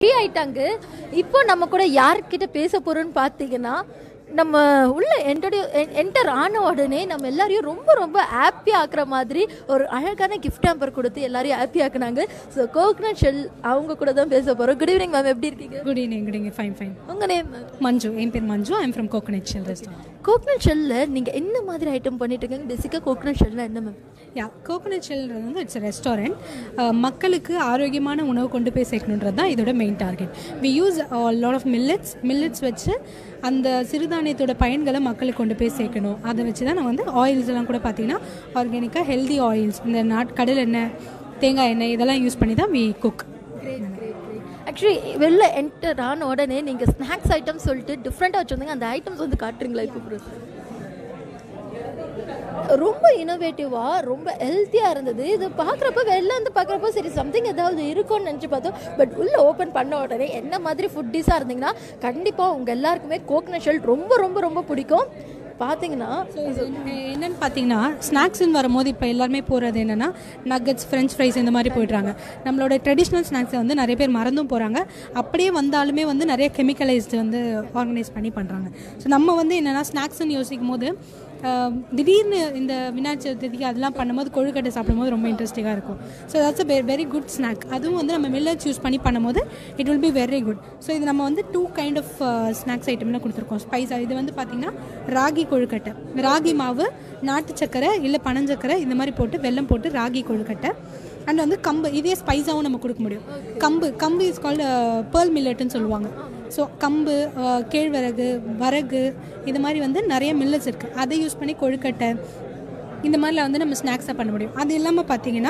Free ஆயிட்டாங்க இப்போ நம்ம கூட யார்கிட்ட பேச போறோம்னு பார்த்தீங்கன்னா நம்ம உள்ள என்டர்டியூ என்டர் ஆன உடனே நம்ம எல்லாரையும் ரொம்ப ரொம்ப ஹாப்பி ஆக்குற மாதிரி ஒரு அழகான கிஃப்ட் ஹேம்பர் கொடுத்து எல்லாரையும் ஹாப்பி ஆக்குனாங்க ஸோ கோகனட் ஷெல் அவங்க கூட தான் பேச போகிறோம் குட் ஈவினிங் மேம் எப்படி இருக்கீங்க good evening good evening fine fine உங்கள் நேம் மஞ்சு என் பேர் Manju I'm from coconut shell restaurant coconut ஷெல்லில் நீங்கள் என்ன மாதிரி ஐட்டம் பண்ணிட்டு இருக்கீங்க பேசிக்காக கோகனட் ஷெல்லில் என்ன மேம் யா கோகனட் ஷெல்ன்றது வந்து இட்ஸ் ரெஸ்டாரண்ட் மக்களுக்கு ஆரோக்கியமான உணவு கொண்டு போய் சேர்க்கணுன்றது தான் இதோட main target we use lot of millets millets வச்சு அந்த சிறுதானியத்தோட பயன்களை மக்களுக்கு கொண்டு போய் சேர்க்கணும் அதை வச்சு தான் நான் வந்து ஆயில்ஸ் எல்லாம் கூட பார்த்தீங்கன்னா ஆர்கானிக்காக ஹெல்தி ஆயில்ஸ் இந்த நாட் கடல் எண்ணெய் தேங்காய் எண்ணெய் இதெல்லாம் யூஸ் பண்ணி தான் வி குக் ஆக்சுவலி வெளில என்டர் ஆன உடனே நீங்கள் ஸ்நாக்ஸ் ஐட்டம் சொல்லிட்டு டிஃப்ரெண்ட்டாக வச்சுருந்தீங்க அந்த ஐட்டம்ஸ் வந்து காட்டுறீங்களா இப்போ bro? ரொம்ப இனோவேட்டிவாக ரொம்ப ஹெல்த்தியாக இருந்தது இது பார்க்குறப்ப வெளில வந்து பார்க்குறப்போ சரி சம்திங் ஏதாவது இருக்கும்னு நினச்சி பார்த்தோம் பட் உள்ளே ஓப்பன் பண்ண உடனே என்ன மாதிரி ஃபுட்டிஸாக இருந்தீங்கன்னா கண்டிப்பாக உங்கள் எல்லாருக்குமே கோகனட் ஷெல் ரொம்ப ரொம்ப ரொம்ப பிடிக்கும் பார்த்தீங்கன்னா என்னன்னு பார்த்தீங்கன்னா ஸ்நாக்ஸ்னு வரும்போது இப்போ எல்லாருமே போகிறது என்னென்னா நக்கட்ஸ் ஃப்ரெஞ்ச் ஃப்ரைஸ் இந்த மாதிரி போயிடுறாங்க நம்மளோட ட்ரெடிஷ்னல் ஸ்நாக்ஸை வந்து நிறைய பேர் மறந்தும் போகிறாங்க அப்படியே வந்தாலுமே வந்து நிறைய கெமிக்கலைஸ்டு வந்து ஆர்கனைஸ் பண்ணி பண்ணுறாங்க ஸோ நம்ம வந்து என்னென்னா ஸ்நாக்ஸ்னு யோசிக்கும் போது ஆஹ், திடீர்னு இந்த விநாயகர் சதுர்த்திக்கு அதெல்லாம் பண்ணும்போது கொழுக்கட்டை சாப்பிடும்போது ரொம்ப இன்ட்ரெஸ்டிங்காக இருக்கும் so that's a very good snack அதுவும் வந்து நம்ம மில்லட்ஸ் யூஸ் பண்ணி பண்ணும்போது it will be very good so இது நம்ம வந்து டூ கைண்ட் ஆஃப் ஸ்நாக்ஸ் ஐட்டம்லாம் கொடுத்துருக்கோம் ஸ்பைஸாக இது வந்து பார்த்திங்கன்னா ராகி கொழுக்கட்டை ராகி மாவு நாட்டு சக்கரை இல்லை பனஞ்சக்கரை இந்த மாதிரி போட்டு வெல்லம் போட்டு ராகி கொழுக்கட்டை அண்ட் வந்து கம்பு இதே ஸ்பைஸாகவும் நம்ம கொடுக்க முடியும் கம்பு கம்பு இஸ் கால்டு பேர்ல் மில்லட்னு சொல்லுவாங்க ஸோ கம்பு அஹ், கேழ்வரகு வரகு இது மாதிரி வந்து நிறைய மில்லட்ஸ் இருக்குது அதை யூஸ் பண்ணி கொழுக்கட்டை இந்த மாதிரிலாம் வந்து நம்ம ஸ்நாக்ஸாக பண்ண முடியும் அது இல்லாமல் பார்த்தீங்கன்னா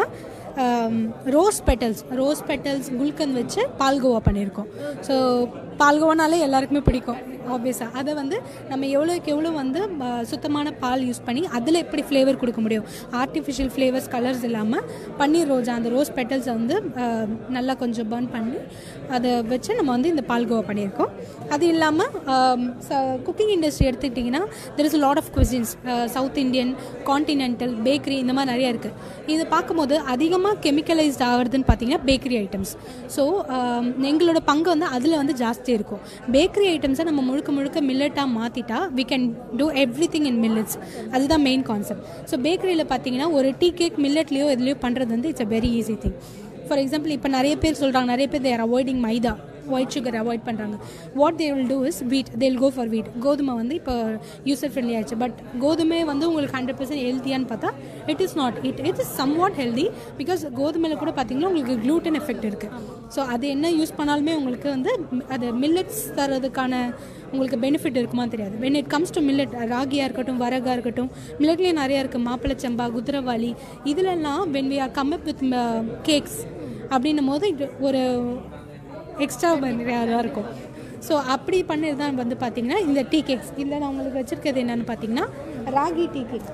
rose petals rose petals gulkand வச்சு பால்கோவா பண்ணியிருக்கோம் ஸோ பால்கோவானாலே எல்லாருக்குமே பிடிக்கும் ஆப்வியஸாக அதை வந்து நம்ம எவ்வளோக்கு எவ்வளோ வந்து ஆ, சுத்தமான பால் யூஸ் பண்ணி அதில் எப்படி ஃப்ளேவர் கொடுக்க முடியும் ஆர்டிஃபிஷியல் ஃப்ளேவர்ஸ் கலர்ஸ் இல்லாமல் பன்னீர் ரோஜா அந்த ரோஸ் பெட்டல்ஸை வந்து ஆ, நல்லா கொஞ்சம் பர்ன் பண்ணி அதை வச்சு நம்ம வந்து இந்த பால்கோவா பண்ணியிருக்கோம் அது இல்லாமல் குக்கிங் இண்டஸ்ட்ரி எடுத்துக்கிட்டிங்கன்னா there is lot of cuisines South Indian continental bakery இந்த மாதிரி நிறைய இருக்குது இது பார்க்கும்போது அதிகமாக கெமிக்கலைஸ்ட் ஆகுறதுன்னு பார்த்தீங்கன்னா பேக்கரி ஐட்டம்ஸ் ஸோ எங்களோட பங்கு வந்து அதில் வந்து ஜாஸ்தி இருக்கும் பேக்கரி ஐட்டம்ஸை நம்ம முழுக்க முழுக்க மில்லட்டாக மாற்றிட்டா we can do everything in millets அதுதான் மெயின் கான்செப்ட் ஸோ பேக்கரியில் பார்த்தீங்கன்னா ஒரு டீ கேக் மில்லட்லேயோ எதுலேயோ பண்ணுறது வந்து it's a very easy thing for example இப்போ நிறைய பேர் சொல்கிறாங்க நிறைய பேர் they're avoiding maida white sugar avoid பண்ணுறாங்க what they will do is wheat they will go for வீட் கோதுமை வந்து இப்போ யூசர் ஃப்ரெண்ட்லி ஆயிடுச்சு பட் கோதுமை வந்து உங்களுக்கு ஹண்ட்ரட் பர்சன்ட் ஹெல்த்தியான்னு பார்த்தா it is not it it is somewhat healthy because கோதுமையில் கூட பார்த்தீங்கன்னா உங்களுக்கு க்ளூட்டன் எஃபெக்ட் இருக்குது ஸோ அது என்ன யூஸ் பண்ணாலுமே உங்களுக்கு வந்து அது மில்லட்ஸ் தரதுக்கான உங்களுக்கு பெனிஃபிட் இருக்குமா தெரியாது when it comes to millet ராகியாக இருக்கட்டும் வரகா இருக்கட்டும் மில்லட்லேயே நிறையா இருக்குது மாப்பிளச்சம்பா குதிரவாளி இதிலெல்லாம் when we are come up with cakes அப்படின்னும் போது இது ஒரு எக்ஸ்ட்ரா நிறையா இருக்கும் ஸோ அப்படி பண்ணது தான் வந்து பார்த்தீங்கன்னா இந்த டீ கேக்ஸ் இதில் நான் உங்களுக்கு வச்சுருக்கிறது என்னென்னு பார்த்தீங்கன்னா ராகி டீ கேக்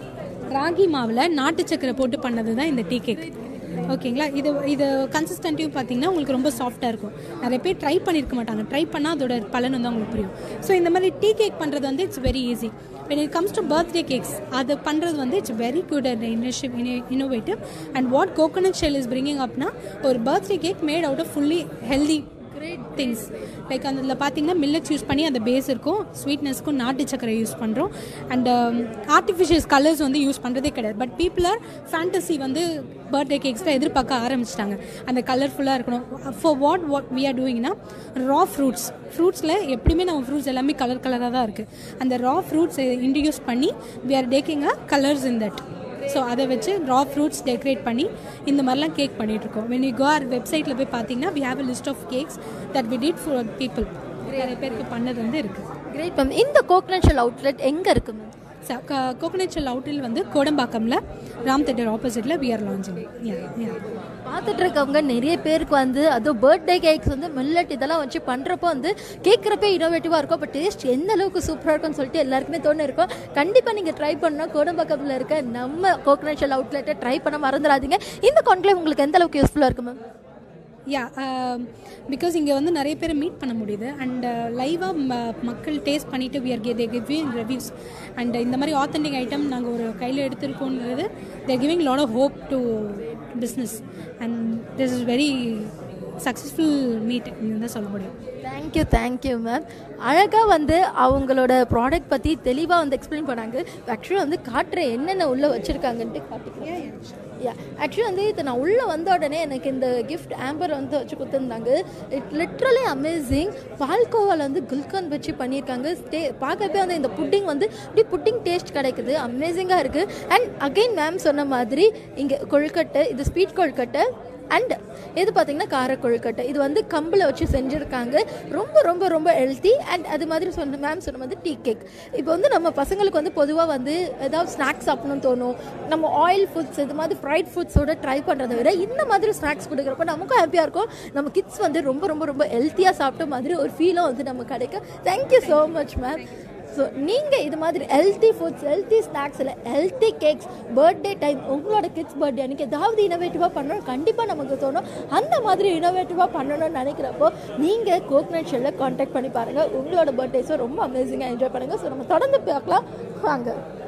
ராகி மாவில் நாட்டு சக்கரை போட்டு பண்ணது தான் இந்த டீ கேக் ஓகேங்களா இது இது கன்சிஸ்டன்ட்டையும் பார்த்தீங்கன்னா உங்களுக்கு ரொம்ப சாஃப்டாக இருக்கும் நிறைய பேர் ட்ரை பண்ணியிருக்க மாட்டாங்க ட்ரை பண்ணால் அதோட பலன் வந்து அவங்களுக்கு புரியும் ஸோ இந்த மாதிரி டீ கேக் பண்ணுறது வந்து it's very easy when it comes to birthday cakes அது பண்ணுறது வந்து it's very good and initiative innovative and what coconut shell is bringing அப்னா ஒரு birthday cake made out of fully healthy great things like அதில் பார்த்தீங்கன்னா millets use பண்ணி அந்த base இருக்கும் ஸ்வீட்னஸ்க்கும் நாட்டு சக்கரை யூஸ் பண்ணுறோம் அண்ட் ஆர்டிஃபிஷியல் கலர்ஸ் வந்து யூஸ் பண்ணுறதே கிடையாது பட் பீப்புள் ஆர் ஃபேண்டசி வந்து பர்த்டே கேக்ஸில் எதிர்பார்க்க ஆரம்பிச்சிட்டாங்க அந்த கலர்ஃபுல்லாக இருக்கணும் for what what we are டூயிங்னா ரா ஃப்ரூட்ஸ் ஃப்ரூட்ஸில் எப்படியுமே நம்ம ஃப்ரூட்ஸ் எல்லாமே கலர் கலராக தான் இருக்குது அந்த ரா ஃப்ரூட்ஸ் இன்ட்ரடியூஸ் பண்ணி we are taking a colours in that so அதை வச்சு ரா ஃப்ரூட்ஸ் டெக்கரேட் பண்ணி இந்த மாதிரிலாம் கேக் பண்ணிகிட்ருக்கோம் வென் யூ கோ ஆர் வெப்சைட்டில் போய் பார்த்தீங்கன்னா we have a list of cakes that we did for people நிறைய பேருக்கு பண்ணது வந்து இருக்குது கிரேட் மேம் இந்த கோகனட் ஷெல் அவுட்லெட் எங்கே இருக்கு மேம் கோகனட் ஷெல் அவுட்டில் வந்து கோடம்பாக்கமில் ராம் தேட்டர் ஆப்போசிட்டில் வி ஆர் லான்ச்சிங் பார்த்துட்டு இருக்கவங்க நிறைய பேருக்கு வந்து அதுவும் பர்த்டே கேக்ஸ் வந்து மில்லட் இதெல்லாம் வச்சு பண்ணுறப்போ வந்து கேட்குறப்பே இனோவேட்டிவாக இருக்கும் பட் டேஸ்ட் எந்த அளவுக்கு சூப்பராக இருக்கும்னு சொல்லிட்டு எல்லாருக்குமே தோணு இருக்கும் கண்டிப்பாக நீங்கள் ட்ரை பண்ணால் கோடம்பாக்கத்தில் இருக்க நம்ம கோகனட் ஷெல் அவுட்லெட்டை ட்ரை பண்ண மறந்துடாதீங்க இந்த கான்க்ளேவ் உங்களுக்கு எந்த அளவுக்கு யூஸ்ஃபுல்லாக இருக்கு மேம் யா பிகாஸ் இங்கே வந்து நிறைய பேரை மீட் பண்ண முடியுது அண்ட் லைவாக மக்கள் டேஸ்ட் பண்ணிவிட்டு வி ஆர் கே தே கிவ் ரிவ்யூஸ் அண்ட் இந்த மாதிரி ஆத்தென்டிக் ஐட்டம் நாங்கள் ஒரு கையில் எடுத்திருக்கோன்றது they're giving lot of hope to business and this is very successful meet தான் சொல்ல முடியும் தேங்க்யூ தேங்க்யூ மேம் அழகாக வந்து அவங்களோட ப்ராடக்ட் பற்றி தெளிவாக வந்து எக்ஸ்பிளைன் பண்ணாங்க ஆக்சுவலாக வந்து காட்டுற என்னென்ன உள்ளே வச்சுருக்காங்கன்ட்டு காட்டிக்கிறேன் யா ஆக்சுவலி வந்து இது நான் உள்ளே வந்த உடனே எனக்கு இந்த கிஃப்ட் ஆம்பர் வந்து வச்சு கொடுத்துருந்தாங்க இட் லிட்ரலி அமேசிங் பால்கோவாவில் வந்து குல்கன் வச்சு பண்ணியிருக்காங்க ஸ்டே பார்க்கறப்பே வந்து இந்த புட்டிங் வந்து இப்படி புட்டிங் டேஸ்ட் கிடைக்குது அமேசிங்காக இருக்குது அண்ட் அகைன் மேம் சொன்ன மாதிரி இங்கே கொழுக்கட்டை இது ஸ்வீட் கொழுக்கட்டை அண்ட் இது பார்த்தீங்கன்னா கார கொழுக்கட்டை இது வந்து கம்பில் வச்சு செஞ்சுருக்காங்க ரொம்ப ரொம்ப ரொம்ப ஹெல்த்தி அண்ட் அது மாதிரி சொன்ன மேம் சொன்ன மாதிரி டீ கேக் இப்போ வந்து நம்ம பசங்களுக்கு வந்து பொதுவாக வந்து ஏதாவது ஸ்நாக்ஸ் சாப்பிடணும்னு தோணும் நம்ம ஆயில் ஃபுட்ஸ் இது மாதிரி ஃப்ரைட் ஃபுட்ஸோட ட்ரை பண்ணுறதை விட இந்த மாதிரி ஸ்நாக்ஸ் கொடுக்குறப்ப நமக்கும் ஹாப்பியாக இருக்கும் நம்ம கிட்ஸ் வந்து ரொம்ப ரொம்ப ரொம்ப ஹெல்த்தியாக சாப்பிட்ட மாதிரி ஒரு ஃபீலும் வந்து நம்ம கிடைக்கும் thank you so much ma'am so நீங்கள் இது மாதிரி ஹெல்த்தி ஃபுட்ஸ் ஹெல்த்தி ஸ்நாக்ஸில் ஹெல்த்தி கேக்ஸ் பர்த்டே டைம் உங்களோட கிட்ஸ் பர்த்டே அன்றைக்கி ஏதாவது இனோவேட்டிவாக பண்ணணும் கண்டிப்பாக நமக்கு தோணும் அந்த மாதிரி இனோவேட்டிவாக பண்ணணும்னு நினைக்கிறப்போ நீங்கள் கோக்னட் ஷெல்லில் காண்டாக்ட் பண்ணி பாருங்கள் உங்களோட பர்த்டேஸை ரொம்ப அமேசிங்காக என்ஜாய் பண்ணுங்கள் ஸோ நம்ம தொடர்ந்து பார்க்கலாம் வாங்க